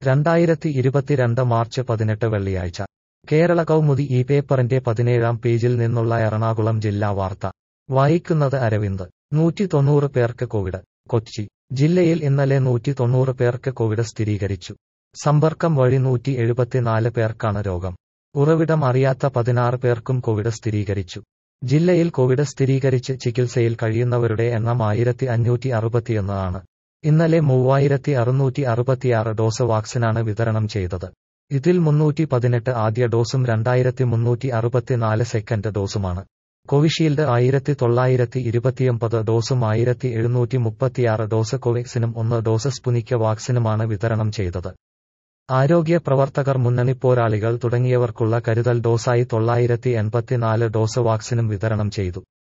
രണ്ടായിരത്തി ഇരുപത്തിരണ്ട് മാർച്ച് പതിനെട്ട് വെള്ളിയാഴ്ച കേരള കൗമുദി ഈ പേപ്പറിന്റെ പതിനേഴാം പേജിൽ നിന്നുള്ള എറണാകുളം ജില്ലാ വാർത്ത വായിക്കുന്നത് അരവിന്ദ് നൂറ്റി തൊണ്ണൂറ് പേർക്ക് കോവിഡ് കൊച്ചി ജില്ലയിൽ ഇന്നലെ നൂറ്റി തൊണ്ണൂറ് പേർക്ക് കോവിഡ് സ്ഥിരീകരിച്ചു സമ്പർക്കം വഴി നൂറ്റി എഴുപത്തിനാല് പേർക്കാണ് രോഗം ഉറവിടം അറിയാത്ത പതിനാറ് പേർക്കും കോവിഡ് സ്ഥിരീകരിച്ചു ജില്ലയിൽ കോവിഡ് സ്ഥിരീകരിച്ച് ചികിത്സയിൽ കഴിയുന്നവരുടെ എണ്ണം ആയിരത്തി അഞ്ഞൂറ്റി അറുപത്തിയൊന്ന് ആണ് ഇന്നലെ മൂവായിരത്തി അറുന്നൂറ്റി അറുപത്തിയാറ് ഡോസ് വാക്സിനാണ് വിതരണം ചെയ്തത് ഇതിൽ മുന്നൂറ്റി പതിനെട്ട് ആദ്യ ഡോസും രണ്ടായിരത്തി മുന്നൂറ്റി അറുപത്തിനാല് സെക്കൻഡ് ഡോസുമാണ് കോവിഷീൽഡ് ആയിരത്തി തൊള്ളായിരത്തി ഇരുപത്തിയൊമ്പത് ഡോസും ആയിരത്തി എഴുന്നൂറ്റി മുപ്പത്തിയാറ് ഡോസ് കോവാക്സിനും ഒന്ന് ഡോസ് സ്പുനിക്ക വാക്സിനുമാണ് വിതരണം ചെയ്തത് ആരോഗ്യ പ്രവർത്തകർ മുന്നണി പോരാളികൾ തുടങ്ങിയവർക്കുള്ള കരുതൽ ഡോസായി തൊള്ളായിരത്തി എൺപത്തിനാല് ഡോസ് വാക്സിനും വിതരണം ചെയ്തു